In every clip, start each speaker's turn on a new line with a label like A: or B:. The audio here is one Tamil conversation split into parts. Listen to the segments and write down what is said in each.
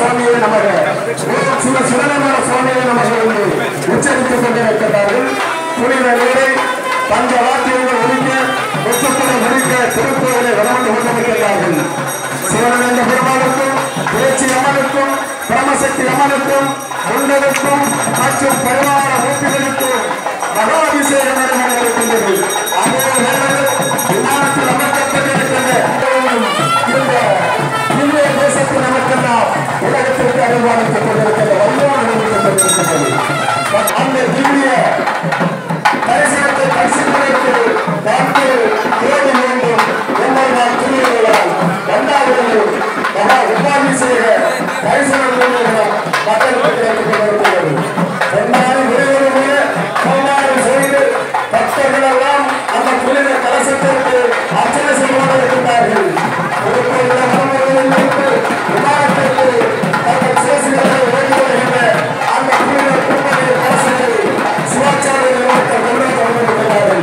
A: சுவாமியை நமக ஓம் சிவ சுடலமான சுவாமியை நமக என்று உச்சரித்துக் கொண்டிருக்கிறார்கள் புனித நீரை பஞ்ச வாக்கியங்கள் ஒழிக்க ஒற்றுப்படை முடிக்க திருக்கோயிலை வளர்ந்து கொண்டிருக்கிறார்கள் சிவனந்த பெருமாளுக்கும் பேச்சு அம்மனுக்கும் பிரமசக்தி அம்மனுக்கும் முண்டனுக்கும் மற்றும் பரிவார மூர்த்திகளுக்கும் மகாபிஷேகம் நடைபெறுகின்றது அதே வேளையில் விமானத்தில் அமர்த்தப்பட்டிருக்கின்ற இந்த இந்திய தேசத்தில் நமக்கெல்லாம் உலகத்திற்கு அனுமானித்துக் கொண்டிருக்கிற வல்லோடு நிறுத்தப்பட்டிருக்கின்றது அந்த திவ்ய தரிசனத்தை தரிசிப்பதற்கு பார்த்து தேடி வேண்டும் என்னை நான் துணிவுகளால் இரண்டாவது மகா உபாபிஷேக தரிசனம் மூலம் மக்களுக்கு கிடைத்துக் கொண்டிருக்கிறது பெண்ணாறு விரைவிலே பொன்னாறு செய்து பக்தர்களெல்லாம் அந்த புனித கலசத்திற்கு அர்ச்சனை செய்து கொண்டிருக்கிறார்கள் திருப்பூரில் அமர்ந்தவர்களிலிருந்து விமானத்திற்கு தங்கள் சேசுகளை ஓடி வருகின்ற அந்த புனித திருப்பதி கலசத்தை சிவாச்சாரிய நிறுவனத்தை கொண்டு கொண்டிருக்கிறார்கள்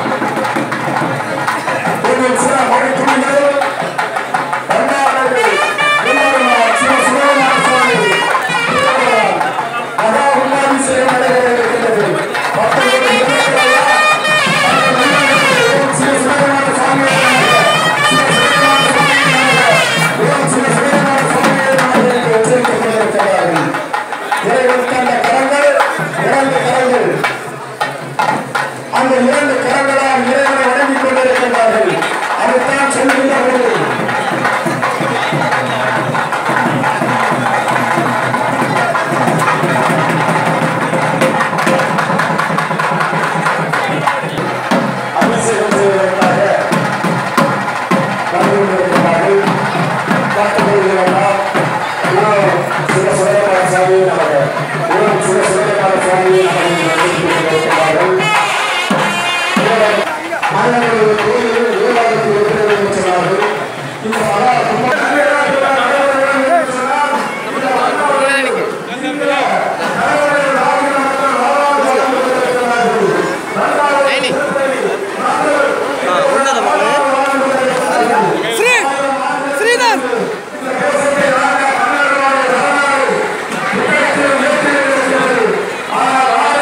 A: இதில் சில மணித்துளிகள் பண்டாரர்கள் எல்லோரும் சிவ சுப்பிரமணிய சுவாமி திருமணம் மகா உபாபிஷேகம் நடைபெறுகிறது பக்தர்களுடைய எண்ணங்களெல்லாம் சிவ சுப்பிரமணிய சுவாமி சிவ சுப்பிரமணிய சுவாமி என்று உச்சரித்துக் கொண்டிருக்கிறார்கள் இறைவன் தந்த கரங்கள் இரண்டு கரங்கள் அந்த இரண்டு கரங்களால் இறைவனை வணங்கிக் கொண்டிருக்கின்றார்கள் அதைத்தான் சொல்கின்ற பொழுது அபிஷேகம் செய்வதற்காக வந்து கொண்டிருக்கிறார்கள் காட்டுகிறவர்களெல்லாம் ஓம் சிவ சுடலமான சுவாமியை நமக ஓம் சிவ சுடலமான சுவாமியை நமக என்று கொண்டிருக்கிறார்கள் மன்னர்கள் கோயிலில் ஏழாயிரத்தி எட்டு என்று சொன்னார்கள் இந்த மகா
B: ஸ்ரீ ஸ்ரீதர்
A: ஆனால்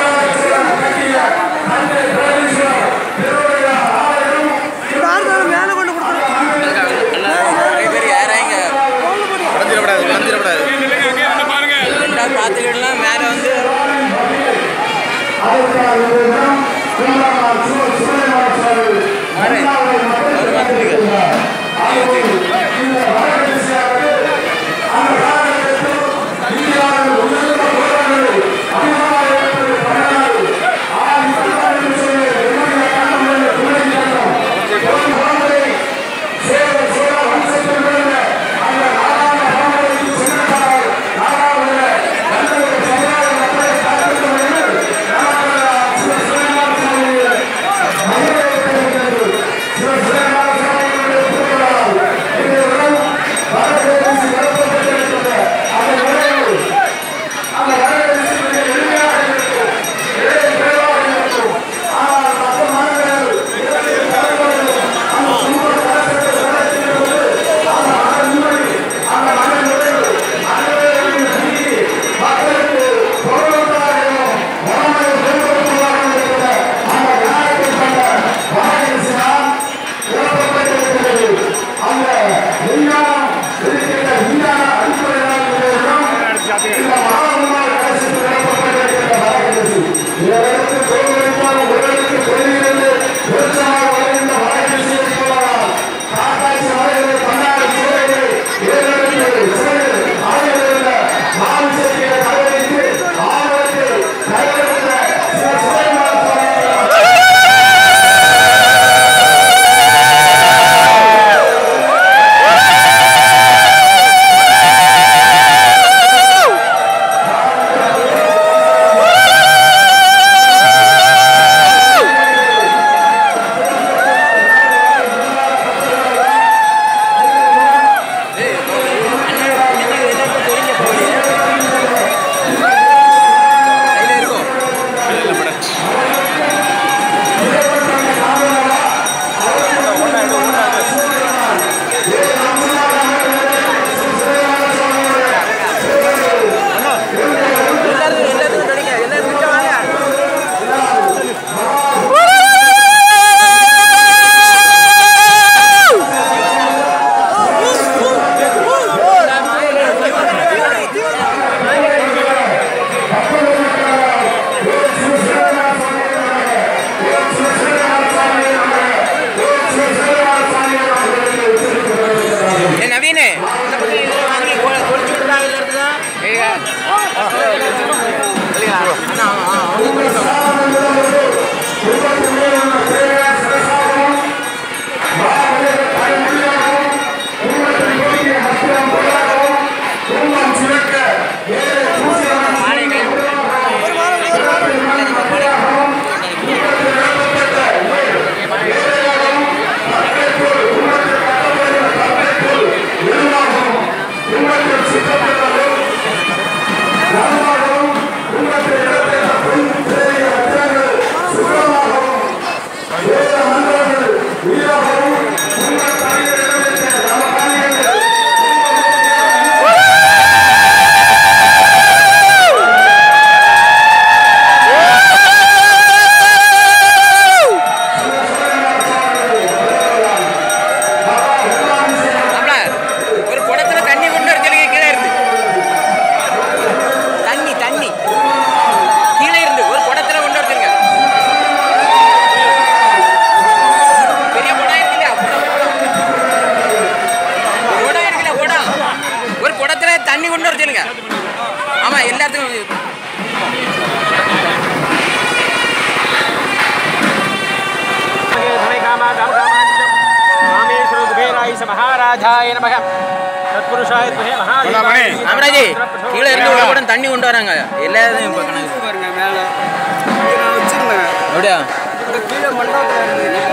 C: மகாதேவாய நமக தத்புருஷாய துஹே மகாதேவாய
D: ராமராஜி கீழே இருந்து ஒரு குடம் தண்ணி கொண்டு வராங்க எல்லாரும் இப்போ கணக்கு
E: பாருங்க மேலே நான் வச்சிருந்தேன்
D: அப்படியா
E: இந்த கீழே மண்டபத்தில் இருந்து